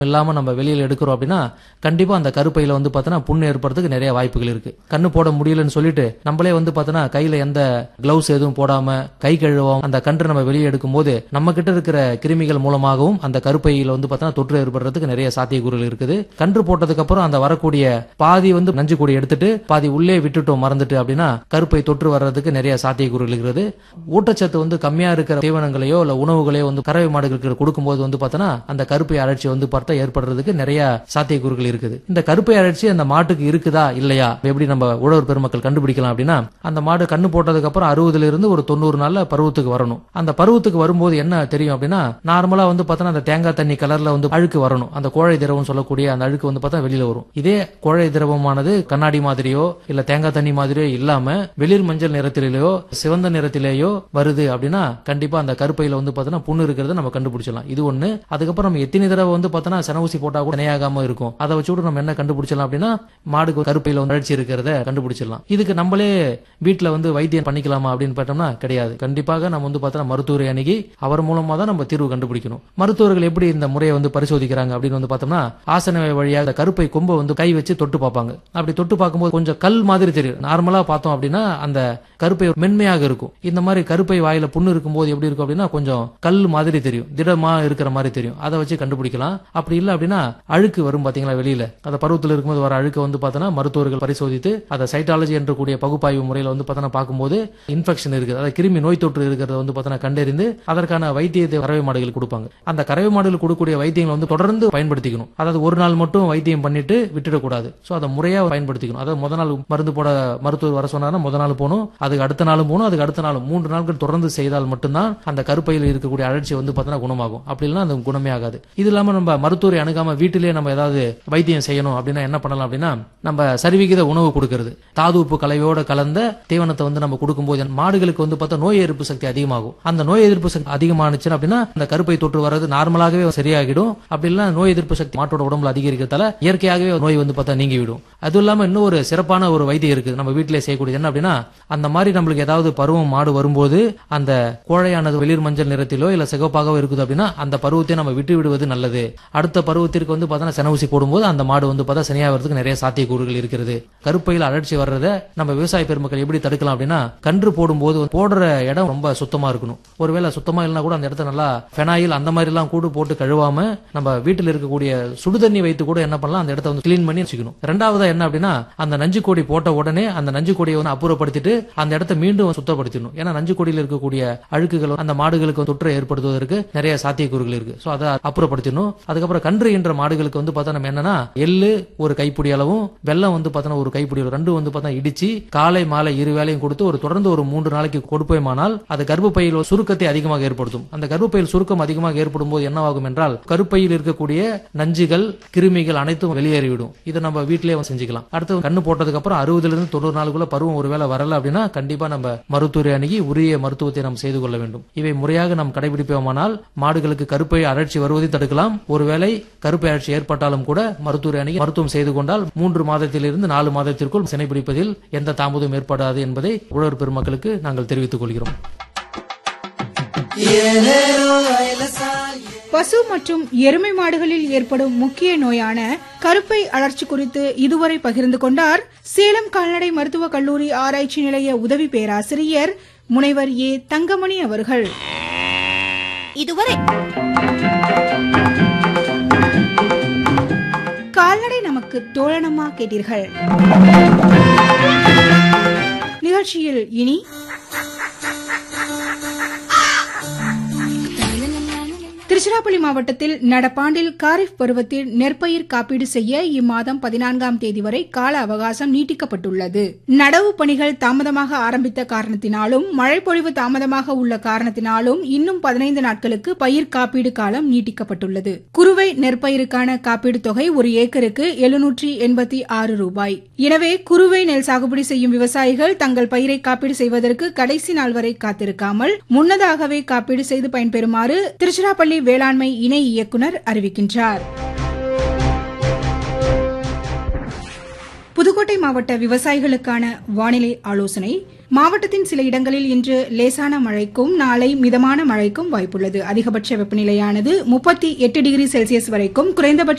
இல்லாம நம்ம வெளியில எடுக்கிறோம் அப்படின்னா கண்டிப்பா அந்த கருப்பையில வந்து பார்த்தோன்னா புண்ணு ஏற்படுறதுக்கு நிறைய வாய்ப்புகள் இருக்கு கண்ணு போட முடியலன்னு சொல்லிட்டு நம்மளே வந்து பார்த்தோன்னா கையில எந்த கிளவுஸ் எதுவும் போடாம கை கழுவாம அந்த கன்று நம்ம வெளியே எடுக்கும் போது நம்ம கிட்ட இருக்கிற கிருமிகள் மூலமாகவும் அந்த கருப்பையில வந்து பார்த்தோன்னா தொற்று ஏற்படுறதுக்கு நிறைய சாத்தியக்கூறுகள் இருக்குது கன்று போட்டதுக்கு அப்புறம் அந்த வரக்கூடிய பாதி வந்து நஞ்சு கொடி எடுத்துட்டு பாதி உள்ளே விட்டுட்டோம் மறந்துட்டு அப்படின்னா கருப்பை தொற்று வர்றதுக்கு நிறைய சாத்தியக்கூறுகள் இருக்கிறது ஊட்டச்சத்து வந்து கம்மியா இருக்கிற தீவனங்களையோ இல்ல உணவுகளையோ வந்து கறவை மாடுகளுக்கு கொடுக்கும்போது வந்து பார்த்தோன்னா அந்த கருப்பை அழற்சி வந்து பார்த்தா ஏற்படுறதுக்கு நிறைய சாத்தியக்கூறுகள் இருக்குது இந்த கருப்பை அழற்சி அந்த மாட்டுக்கு இருக்குதா இல்லையா எப்படி நம்ம உழவர் பெருமக்கள் கண்டுபிடிக்கலாம் அப்படின்னா அந்த மாடு கண்ணு போட்டதுக்கு அப்புறம் அறுபதுல இருந்து ஒரு தொண்ணூறு நாள்ல பருவத்துக்கு வரணும் அந்த பருவத்துக்கு வரும்போது என்ன தெரியும் அப்படின்னா நார்மலா வந்து பார்த்தோன்னா அந்த தேங்காய் தண்ணி கலர்ல வந்து அழுக்கு வரணும் அந்த கோழை திரவம் சொல்லக்கூடிய அந்த அழுக்கு வந்து பார்த்தா வெளியில வரும் இதே கோழை திரவமானது கண்ணாடி மாதிரியோ இல்ல தேங்காய் தண்ணி மாதிரியோ இல்லாம வெளிர் மஞ்சள் நிறத்திலேயோ சிவந்த நிறத்திலேயோ வருது அப்படின்னா கண்டிப்பா அந்த கருப்பையில வந்து பார்த்தோன்னா புண்ணு இருக்கிறத நம்ம கண்டுபிடிச்சலாம் இது ஒண்ணு அதுக்கப்புறம் நம்ம எத்தனை தடவை வந்து பார்த்தோன்னா சனஊசி போட்டா கூட இணையாகாம இருக்கும் அதை வச்சு கூட நம்ம என்ன கண்டுபிடிச்சலாம் அப்படின்னா மாடுக்கு கருப்பையில வந்து அழற்சி இருக்கிறத கண்டுபிடிச்சிடலாம் இதுக்கு நம்மளே வீட்டுல வந்து வைத்தியம் பண்ணிக்கலாமா அப்படின்னு பார்த்தோம்னா கிடையாது கண்டிப்பாக நம்ம வந்து பார்த்தோன்னா மருத்துவரை அணுகி அவர் மூலமா தான் நம்ம தீர்வு கண்டுபிடிக்கணும் மருத்துவர்கள் எப்படி இந்த முறையை வந்து பரிசோதிக்கிறாங்க அப்படின்னு வந்து பார்த்தோம்னா ஆசன வழியாக அந்த கருப்பை கொம்பை வந்து கை வச்சு தொட்டு பார்ப்பாங்க அப்படி தொட்டு பார்க்கும்போது கொஞ்சம் கல் மாதிரி தெரியும் நார்மலா பார்த்தோம் அப்படின்னா அந்த கருப்பை மென்மையாக இருக்கும் இந்த மாதிரி கருப்பை வாயில புண்ணு இருக்கும்போது எப்படி இருக்கும் அப்படின்னா கொஞ்சம் கல் மாதிரி தெரியும் திடமா இருக்கிற மாதிரி தெரியும் அதை வச்சு கண்டுபிடிக்கலாம் அப்படி இல்லை அப்படின்னா அழுக்கு வரும் பாத்தீங்களா வெளியில அந்த பருவத்தில் இருக்கும்போது வர அழுக்கு வந்து பார்த்தோன்னா மருத்துவர்கள் பரிசோதித்து அதை சைட்டாலஜி என்ற கூடிய பகுப்பாய்வு முறையில வந்து பார்த்தோன்னா பார்க்கும்போது இன்ஃபெக்ஷன் இருக்குது அதாவது கிருமி நோய் தொற்று இருக்கிறத வந்து பார்த்தோன்னா கண்டறிந்து அதற்கான வைத்தியத்தை கறவை மாடுகள் கொடுப்பாங்க அந்த கறவை மாடுகள் கொடுக்கக்கூடிய வைத்தியங்களை வந்து தொடர்ந்து பயன்படுத்திக்கணும் அதாவது ஒரு நாள் மட்டும் வைத்தியம் பண்ணிட்டு விட்டுடக்கூடாது ஸோ அதை முறையா பயன்படுத்திக்கணும் அதாவது முத நாள் மருந்து போட மருத்துவர் வர சொன்னாங்கன்னா முத நாள் போகணும் அதுக்கு அடுத்த நாளும் போகணும் அதுக்கு அடுத்த நாள் மூன்று நாட்கள் தொடர்ந்து செய்தால் மட்டும்தான் அந்த கருப்பையில் இருக்கக்கூடிய அழற்சி வந்து பார்த்தோன்னா குணமாகும் அப்படி இல்லைன்னா அது குணமே ஆகாது இது இல்லாம நம்ம மருத்துவரை அணுகாம வீட்டிலேயே நம்ம ஏதாவது வைத்தியம் செய்யணும் அப்படின்னா என்ன பண்ணலாம் அப்படின்னா நம்ம சரிவிகித உணவு கொடுக்கிறது தாது உப்பு கலவையோட கலந்த தீவனத்தை வந்து நம்ம கொடுக்கும்போது மாடுகளுக்கு வந்து பார்த்தா நோய் எதிர்ப்பு சக்தி அதிகமாகும் அந்த நோய் எதிர்ப்பு சக்தி அதிகமானுச்சுன்னா அப்படின்னா அந்த கருப்பை தொற்று வர்றது நார்மலாகவே சரியாகிடும் அப்படி இல்லைன்னா நோய் எதிர்ப்பு சக்தி மாட்டோட உடம்புல அதிகரிக்கிறதால இயற்கையாகவே நோய் வந்து பார்த்தா நீங்கிவிடும் அதுவும் இல்லாம இன்னும் ஒரு சிறப்பான ஒரு வைத்தியம் இருக்கு நம்ம வீட்டிலே செய்யக்கூடியது என்ன அப்படின்னா அந்த மாதிரி நம்மளுக்கு ஏதாவது பருவம் மாடு வரும்போது அந்த கோழையானது வெளிர் மஞ்சள் நிறத்திலோ இல்ல சிகப்பாகவோ இருக்குது அப்படின்னா அந்த பருவத்தை நம்ம விட்டு விடுவது நல்லது அடுத்த பருவத்திற்கு வந்து பார்த்தா செனவுசி போடும்போது அந்த மாடு வந்து பார்த்தா சனியாகிறதுக்கு நிறைய சாத்தியக்கூறுகள் இருக்கிறது கருப்பையில் அழற்சி வர்றத நம்ம விவசாய பெருமக்கள் எப்படி தடுக்கலாம் அப்படின்னா கன்று போடும்போது போடுற இடம் ரொம்ப சுத்தமா இருக்கணும் ஒருவேளை சுத்தமா இல்லைனா கூட அந்த இடத்த நல்லா ஃபெனாயில் அந்த மாதிரி எல்லாம் கூடு போட்டு கழுவாம நம்ம வீட்டில் இருக்கக்கூடிய சுடுதண்ணி வைத்து கூட என்ன பண்ணலாம் அந்த இடத்த வந்து கிளீன் பண்ணி வச்சுக்கணும் ரெண்டாவதா என்ன அப்படின்னா அந்த நஞ்சு கொடி போட்ட உடனே அந்த நஞ்சு கொடியை வந்து அப்புறப்படுத்திட்டு அந்த இடத்த மீண்டும் சுத்தப்படுத்திடணும் ஏன்னா நஞ்சு கொடியில் இருக்கக்கூடிய அழுக்குகள் அந்த மாடுகளுக்கு தொற்றை ஏற்படுத்துவதற்கு நிறைய சாத்தியக்கூறுகள் இருக்கு சோ அதை அப்புறப்படுத்திடணும் அதுக்கப்புறம் கன்று என்ற மாடுகளுக்கு வந்து பார்த்தா நம்ம என்னன்னா எள்ளு ஒரு கைப்பிடி அளவும் வெள்ளம் வந்து பார்த்தா ஒரு கைப்பிடி அளவு ரெண்டும் வந்து பார்த்தா இடிச்சு காலை மாலை இரு வேளையும் கொடுத்து ஒரு தொடர்ந்து ஒரு மூன்று நாளைக்கு கொடுப்போமானால் அது கர்ப்பப்பையில் சுருக்கத்தை அதிகமாக ஏற்படுத்தும் அந்த கர்ப்பப்பையில் சுருக்கம் அதிகமாக ஏற்படும் போது என்னவாகும் என்றால் கருப்பையில் இருக்கக்கூடிய நஞ்சுகள் கிருமிகள் அனைத்தும் வெளியேறிவிடும் இதை நம்ம வீட்டிலேயே செஞ்சுக்கலாம் அடுத்து கண்ணு போட்டதுக்கு அப்புறம் அறுபதுல இருந்து தொண்ணூறு நாளுக்குள்ள பருவம் ஒருவேளை வரல அப்படின்னா கண்டிப்பா நம்ம மருத்துவரை அணுகி உரிய மருத்துவத்தை நாம் செய்து கொள்ள வேண்டும் இவை முறையாக நாம் கடைபிடிப்போமானால் மாடுகளுக்கு கருப்பை அழற்சி வருவதை தடுக்கலாம் ஒருவேளை கருப்பை அழற்சி ஏற்பட்டாலும் கூட மருத்துவரை அணுகி மருத்துவம் செய்து கொண்டால் மூன்று மாதத்திலிருந்து நாலு மாதத்திற்குள் சினை பிடிப்பதில் எந்த தாமதம் ஏற்படாது என்பதை உழவர் பெருமக்களுக்கு நாங்கள் தெரிவித்துக் கொள்கிறோம் பசு மற்றும் எருமை மாடுகளில் ஏற்படும் முக்கிய நோயான கருப்பை அழற்சி குறித்து இதுவரை பகிர்ந்து கொண்டார் சேலம் கால்நடை மருத்துவக் கல்லூரி ஆராய்ச்சி நிலைய உதவி பேராசிரியர் முனைவர் ஏ தங்கமணி அவர்கள் இதுவரை கால்நடை நமக்கு தோழனமா கேட்டீர்கள் நிகழ்ச்சியில் இனி திருச்சிராப்பள்ளி மாவட்டத்தில் நடப்பாண்டில் காரிஃப் பருவத்தில் நெற்பயிர் காப்பீடு செய்ய இம்மாதம் பதினான்காம் தேதி வரை கால அவகாசம் நீட்டிக்கப்பட்டுள்ளது நடவு பணிகள் தாமதமாக ஆரம்பித்த காரணத்தினாலும் மழைப்பொழிவு தாமதமாக உள்ள காரணத்தினாலும் இன்னும் பதினைந்து நாட்களுக்கு பயிர் காப்பீடு காலம் நீட்டிக்கப்பட்டுள்ளது குறுவை நெற்பயிருக்கான காப்பீடு தொகை ஒரு ஏக்கருக்கு எழுநூற்றி எண்பத்தி ஆறு ரூபாய் எனவே குறுவை நெல் சாகுபடி செய்யும் விவசாயிகள் தங்கள் பயிரை காப்பீடு செய்வதற்கு கடைசி நாள் வரை காத்திருக்காமல் முன்னதாகவே காப்பீடு செய்து பயன்பெறுமாறு திருச்சிராப்பள்ளி வேளாண்மை இணை இயக்குநர் அறிவிக்கின்றார் புதுக்கோட்டை மாவட்ட விவசாயிகளுக்கான வானிலை ஆலோசனை மாவட்டத்தின் சில இடங்களில் இன்று லேசான மழைக்கும் நாளை மிதமான மழைக்கும் வாய்ப்புள்ளது அதிகபட்ச வெப்பநிலையானது முப்பத்தி எட்டு டிகிரி செல்சியஸ் வரைக்கும் குறைந்தபட்ச